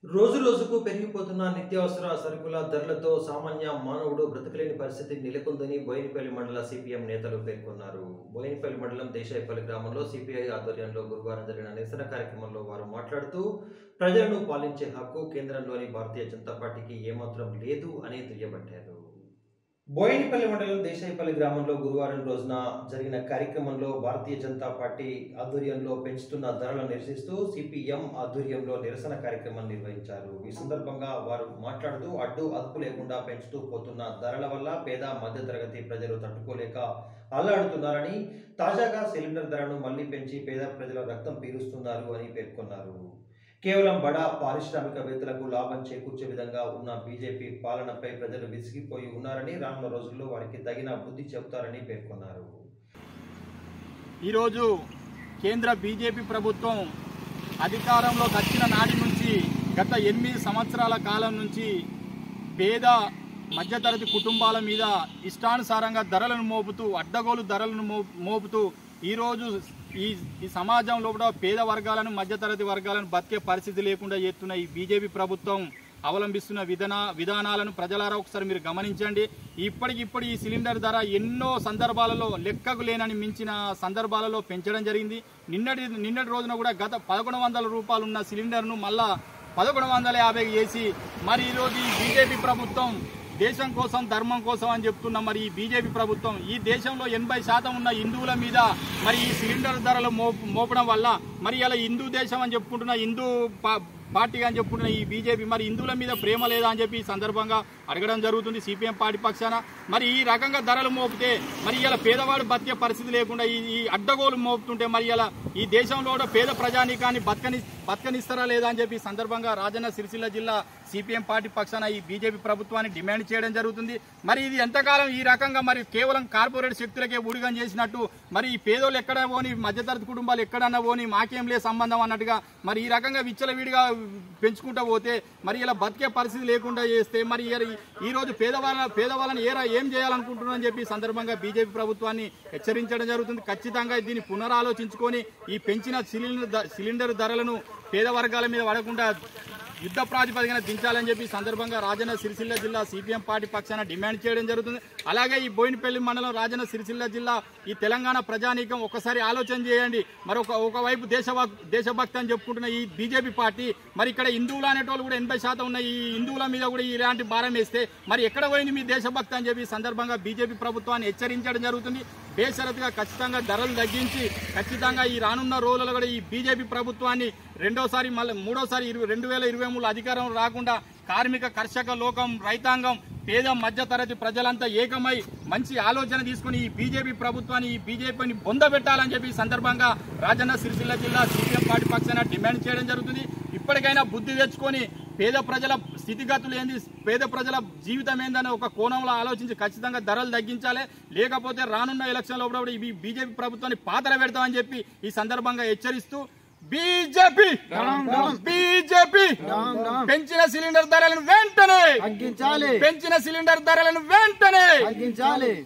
రోజు రోజుకు పెరిగిపోతున్న నిత్యావసర సరుకుల ధరలతో సామాన్య మానవుడు బ్రతకలేని పరిస్థితి నెలకొందని బోయినపల్లి మండల సిపిఎం నేతలు పేర్కొన్నారు బోయినపల్లి మండలం దేశాయపల్లి గ్రామంలో సిపిఐ ఆధ్వర్యంలో గురువారం జరిగిన నిరసన కార్యక్రమంలో వారు మాట్లాడుతూ ప్రజలను పాలించే హక్కు కేంద్రంలోని భారతీయ జనతా పార్టీకి ఏమాత్రం లేదు అని దుయ్యబట్టారు బోయినపల్లి మండలం దేశాయపల్లి గ్రామంలో గురువారం రోజున జరిగిన కార్యక్రమంలో భారతీయ జనతా పార్టీ ఆధ్వర్యంలో పెంచుతున్న ధరలను నిరసిస్తూ సిపిఎం ఆధ్వర్యంలో నిరసన కార్యక్రమం నిర్వహించారు ఈ సందర్భంగా వారు మాట్లాడుతూ అడ్డు అదుపు లేకుండా పెంచుతూ పోతున్న ధరల వల్ల పేద మధ్యతరగతి ప్రజలు తట్టుకోలేక అల్లాడుతున్నారని తాజాగా సిలిండర్ ధరను మళ్లీ పెంచి పేద ప్రజల రక్తం పీలుస్తున్నారు అని పేర్కొన్నారు కేవలం బడా పారిశ్రామికవేత్తలకు లాభం చేకూర్చే విధంగా ఉన్న బీజేపీ పాలనపై ప్రజలు విసిగిపోయి ఉన్నారని రానున్న రోజుల్లో వారికి తగిన బుద్ధి చెబుతారని పేర్కొన్నారు ఈరోజు కేంద్ర బీజేపీ ప్రభుత్వం అధికారంలోకి వచ్చిన నాటి నుంచి గత ఎనిమిది సంవత్సరాల కాలం నుంచి పేద మధ్యతరగతి కుటుంబాల మీద ఇష్టానుసారంగా ధరలను మోపుతూ అడ్డగోలు ధరలను మో- మోపుతూ ఈరోజు ఈ ఈ సమాజంలో కూడా పేద వర్గాలను మధ్యతరగతి వర్గాలను బతికే పరిస్థితి లేకుండా చేస్తున్న ఈ బీజేపీ ప్రభుత్వం అవలంబిస్తున్న విధాన విధానాలను ప్రజలారా ఒకసారి మీరు గమనించండి ఇప్పటికిప్పుడు ఈ సిలిండర్ ధర ఎన్నో సందర్భాలలో లెక్కకు లేనని మించిన సందర్భాలలో పెంచడం జరిగింది నిన్నటి నిన్నటి రోజున కూడా గత పదకొండు వందల రూపాయలు ఉన్న సిలిండర్ను మళ్ళా పదకొండు వందల యాభై చేసి మరి ఈరోజు ఈ బీజేపీ ప్రభుత్వం దేశం కోసం ధర్మం కోసం అని చెప్తున్న మరి ఈ బీజేపీ ప్రభుత్వం ఈ దేశంలో ఎనభై శాతం ఉన్న హిందువుల మీద మరి ఈ సిలిండర్ ధరలు మోప- మోపడం వల్ల మరి ఇలా హిందూ దేశం అని చెప్పుకుంటున్న హిందూ పా- పార్టీ అని చెప్పుకుంటున్న ఈ బీజేపీ మరి హిందువుల మీద ప్రేమ లేదా అని చెప్పి ఈ సందర్భంగా అడగడం జరుగుతుంది సిపిఎం పార్టీ పక్షాన మరి ఈ రకంగా ధరలు మోపితే మరి ఇలా పేదవాడు బతికే పరిస్థితి లేకుండా ఈ ఈ అడ్డగోలు మోపుతుంటే మరి ఇలా ఈ దేశంలో కూడా పేద ప్రజానీకాన్ని బతకని బతకనిస్తారా లేదా అని చెప్పి ఈ సందర్భంగా రాజన్న సిరిసిల్ల జిల్లా సిపిఎం పార్టీ పక్షాన ఈ బీజేపీ ప్రభుత్వాన్ని డిమాండ్ చేయడం జరుగుతుంది మరి ఇది ఎంతకాలం ఈ రకంగా మరి కేవలం కార్పొరేట్ శక్తులకే ఊడిగం చేసినట్టు మరి ఈ పేదోళ్ళు ఎక్కడ పోని మధ్యతరగతి కుటుంబాలు ఎక్కడన్నా పోని మాకేం లే సంబంధం అన్నట్టుగా మరి ఈ రకంగా విచ్చలవిడిగా పెంచుకుంటూ పోతే మరి ఇలా బతికే పరిస్థితి లేకుండా చేస్తే మరి ఈ- ఈ రోజు పేదవాళ్ళ పేదవాళ్ళని ఏ రా- ఏం చేయాలనుకుంటున్నారని చెప్పి ఈ సందర్భంగా బీజేపీ ప్రభుత్వాన్ని హెచ్చరించడం జరుగుతుంది ఖచ్చితంగా దీన్ని పునరాలోచించుకొని ఈ పెంచిన సిలిండర్ ధ- సిలిండర్ ధరలను పేద వర్గాల మీద పడకుండా యుద్ధ ప్రాతిపదికన దించాలని చెప్పి ఈ సందర్భంగా రాజన్న సిరిసిల్ల జిల్లా సిపిఎం పార్టీ పక్షాన డిమాండ్ చేయడం జరుగుతుంది అలాగే ఈ బోయినపల్లి మండలం రాజన్న సిరిసిల్ల జిల్లా ఈ తెలంగాణ ప్రజానీకం ఒకసారి ఆలోచన చేయండి మరి ఒక ఒకవైపు దేశభక్ దేశభక్తి అని చెప్పుకుంటున్న ఈ బీజేపీ పార్టీ మరి ఇక్కడ హిందువులు అనేటోళ్ళు కూడా ఎనభై శాతం ఉన్న ఈ హిందువుల మీద కూడా ఇలాంటి భారం వేస్తే మరి ఎక్కడ పోయింది మీ దేశభక్తి అని చెప్పి ఈ సందర్భంగా బీజేపీ ప్రభుత్వాన్ని హెచ్చరించడం జరుగుతుంది బేషరతుగా ఖచ్చితంగా ధరలు తగ్గించి ఖచ్చితంగా ఈ రానున్న రోజులలో కూడా ఈ బీజేపీ ప్రభుత్వాన్ని రెండోసారి మళ్ళీ మూడోసారి ఇరవై రెండు వేల ఇరవై మూడు అధికారం రాకుండా కార్మిక కర్షక లోకం రైతాంగం పేద మధ్య తరగతి ప్రజలంతా ఏకమై మంచి ఆలోచన తీసుకుని ఈ బీజేపీ ప్రభుత్వాన్ని ఈ బీజేపీని బొందబెట్టాలని చెప్పి ఈ సందర్భంగా రాజన్న సిరిసిల్ల జిల్లా సిపిఎం పార్టీ పక్షాన డిమాండ్ చేయడం జరుగుతుంది ఇప్పటికైనా బుద్ధి తెచ్చుకొని పేద ప్రజల స్థితిగతులు ఏంది పేద ప్రజల జీవితం ఏందని ఒక కోణంలో ఆలోచించి ఖచ్చితంగా ధరలు తగ్గించాలి లేకపోతే రానున్న ఎలక్షన్లో కూడా ఈ బీజేపీ ప్రభుత్వాన్ని పాతర పెడతామని చెప్పి ఈ సందర్భంగా హెచ్చరిస్తూ బీజేపీ బీజేపీ పెంచిన సిలిండర్ ధరలను వెంటనే తగ్గించాలి పెంచిన సిలిండర్ ధరలను వెంటనే తగ్గించాలి